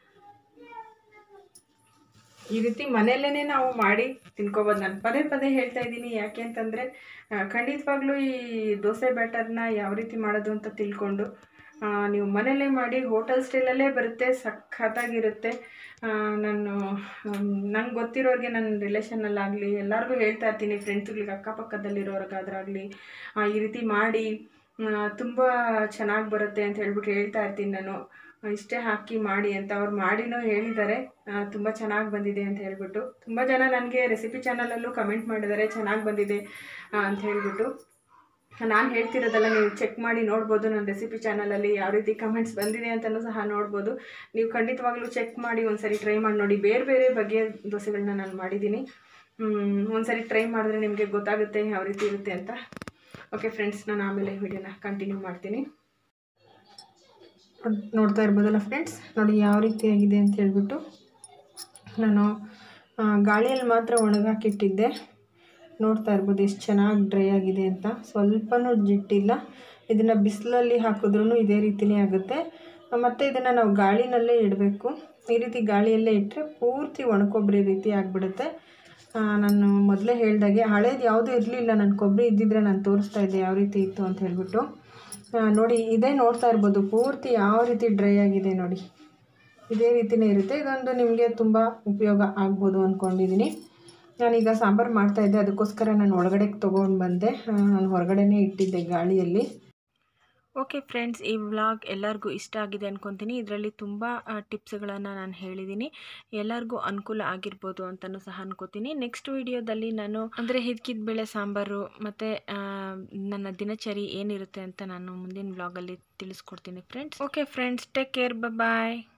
ಈ ರೀತಿ ಮನೆಯಲ್ಲೇ ನಾವು ಮಾಡಿ ತಿನ್ಕೋಬೋದು ನಾನು ಪದೇ ಪದೇ ಹೇಳ್ತಾ ಇದ್ದೀನಿ ಯಾಕೆ ಅಂತಂದರೆ ಖಂಡಿತವಾಗ್ಲೂ ಈ ದೋಸೆ ಬ್ಯಾಟರ್ನ ಯಾವ ರೀತಿ ಮಾಡೋದು ಅಂತ ತಿಳ್ಕೊಂಡು ಆ, ನೀವು ಮನೆಯಲ್ಲೇ ಮಾಡಿ ಹೋಟೆಲ್ ಸ್ಟೈಲಲ್ಲೇ ಬರುತ್ತೆ ಸಖತ್ತಾಗಿರುತ್ತೆ ಆ, ನಾನು ನಂಗೆ ಗೊತ್ತಿರೋರಿಗೆ ನನ್ನ ರಿಲೇಷನ್ನಲ್ಲಾಗಲಿ ಎಲ್ಲರಿಗೂ ಹೇಳ್ತಾ ಇರ್ತೀನಿ ಫ್ರೆಂಡ್ಸ್ಗಳಿಗೆ ಅಕ್ಕಪಕ್ಕದಲ್ಲಿರೋರ್ಗಾದ್ರಾಗಲಿ ಈ ರೀತಿ ಮಾಡಿ ತುಂಬ ಚೆನ್ನಾಗಿ ಬರುತ್ತೆ ಅಂತ ಹೇಳ್ಬಿಟ್ಟು ಹೇಳ್ತಾ ಇರ್ತೀನಿ ನಾನು ಇಷ್ಟೇ ಹಾಕಿ ಮಾಡಿ ಅಂತ ಅವ್ರು ಮಾಡಿನೂ ಹೇಳಿದ್ದಾರೆ ತುಂಬ ಚೆನ್ನಾಗಿ ಬಂದಿದೆ ಅಂತ ಹೇಳ್ಬಿಟ್ಟು ತುಂಬ ಜನ ನನಗೆ ರೆಸಿಪಿ ಚಾನಲಲ್ಲೂ ಕಮೆಂಟ್ ಮಾಡಿದ್ದಾರೆ ಚೆನ್ನಾಗಿ ಬಂದಿದೆ ಆ, ಅಂತ ಹೇಳ್ಬಿಟ್ಟು ನಾನು ಹೇಳ್ತಿರೋದೆಲ್ಲ ನೀವು ಚೆಕ್ ಮಾಡಿ ನೋಡ್ಬೋದು ನನ್ನ ರೆಸಿಪಿ ಚಾನಲಲ್ಲಿ ಯಾವ ರೀತಿ ಕಮೆಂಟ್ಸ್ ಬಂದಿದೆ ಅಂತಲೂ ಸಹ ನೋಡ್ಬೋದು ನೀವು ಖಂಡಿತವಾಗ್ಲೂ ಚೆಕ್ ಮಾಡಿ ಒಂದ್ಸರಿ ಟ್ರೈ ಮಾಡಿ ನೋಡಿ ಬೇರೆ ಬೇರೆ ಬಗೆಯ ದೋಸೆಗಳನ್ನ ನಾನು ಮಾಡಿದ್ದೀನಿ ಹ್ಮ್, ಒಂದ್ಸರಿ ಟ್ರೈ ಮಾಡಿದ್ರೆ ನಿಮಗೆ ಗೊತ್ತಾಗುತ್ತೆ ಯಾವ ರೀತಿ ಇರುತ್ತೆ ಅಂತ ಓಕೆ ಫ್ರೆಂಡ್ಸ್ ನಾನು ಆಮೇಲೆ ವಿಡಿಯೋನ ಕಂಟಿನ್ಯೂ ಮಾಡ್ತೀನಿ ನೋಡ್- ನೋಡ್ತಾ ಇರ್ಬೋದಲ್ಲ ಫ್ರೆಂಡ್ಸ್ ನೋಡಿ ಯಾವ ರೀತಿಯಾಗಿದೆ ಅಂತ ಹೇಳ್ಬಿಟ್ಟು ನಾನು ಆ, ಗಾಳಿಯಲ್ಲಿ ಮಾತ್ರ ಒಣಗಾಕಿಟ್ಟಿದ್ದೆ ನೋಡ್ತಾ ಇರ್ಬೋದು ಎಷ್ಟು ಚೆನ್ನಾಗಿ ಡ್ರೈ ಆಗಿದೆ ಅಂತ ಸ್ವಲ್ಪನೂ ಜಿಟ್ಟಿಲ್ಲ ಇದನ್ನು ಬಿಸಿಲಲ್ಲಿ ಹಾಕಿದ್ರೂ ಇದೇ ರೀತಿಯೇ ಆಗುತ್ತೆ ಮತ್ತು ಇದನ್ನು ನಾವು ಗಾಳಿನಲ್ಲೇ ಇಡಬೇಕು ಈ ರೀತಿ ಗಾಳಿಯಲ್ಲೇ ಇಟ್ಟರೆ ಪೂರ್ತಿ ಒಣಕೊಬ್ಬರಿ ರೀತಿ ಆಗಿಬಿಡುತ್ತೆ ನಾನು ಮೊದಲೇ ಹೇಳ್ದಾಗೆ ಹಳೇದು ಯಾವುದೂ ಇರಲಿಲ್ಲ ನನ್ನ ಕೊಬ್ಬರಿ ಇದ್ದಿದ್ರೆ ನಾನು ತೋರಿಸ್ತಾ ಇದ್ದೆ ಯಾವ ರೀತಿ ಇತ್ತು ಅಂತ ಹೇಳ್ಬಿಟ್ಟು ಆ, ನೋಡಿ ಇದೇ ನೋಡ್ತಾ ಇರ್ಬೋದು ಪೂರ್ತಿ ಯಾವ ರೀತಿ ಡ್ರೈ ಆಗಿದೆ ನೋಡಿ ಇದೇ ರೀತಿನೇ ಇರುತ್ತೆ ಇದೊಂದು ನಿಮಗೆ ತುಂಬ ಉಪಯೋಗ ಆಗ್ಬೋದು ಅಂದ್ಕೊಂಡಿದ್ದೀನಿ ನಾನೀಗ ಸಾಂಬಾರು ಮಾಡ್ತಾಯಿದ್ದೆ ಅದಕ್ಕೋಸ್ಕರ ನಾನು ಒಳಗಡೆ ತೊಗೊಂಡು ಬಂದೆ ಆ, ನಾನು ಹೊರಗಡೆನೇ ಇಟ್ಟಿದ್ದೆ ಗಾಳಿಯಲ್ಲಿ ಓಕೆ ಫ್ರೆಂಡ್ಸ್ ಈ ವ್ಲಾಗ್ ಎಲ್ಲರಿಗೂ ಇಷ್ಟ ಆಗಿದೆ ಅಂದ್ಕೊತೀನಿ ಇದರಲ್ಲಿ ತುಂಬ ಟಿಪ್ಸ್ಗಳನ್ನು ನಾನು ಹೇಳಿದ್ದೀನಿ ಎಲ್ಲರಿಗೂ ಅನುಕೂಲ ಆಗಿರ್ಬೋದು ಅಂತಲೂ ಸಹ ಅನ್ಕೋತೀನಿ ನೆಕ್ಸ್ಟ್ ವಿಡಿಯೋದಲ್ಲಿ ನಾನು ಅಂದರೆ ಹಿದ್ಕಿದ ಬೇಳೆ ಸಾಂಬಾರು ಮತ್ತು ನನ್ನ ದಿನಚರಿ ಏನಿರುತ್ತೆ ಅಂತ ನಾನು ಮುಂದಿನ ವ್ಲಾಗಲ್ಲಿ ತಿಳಿಸ್ಕೊಡ್ತೀನಿ friends okay friends take care ಬಾಯ್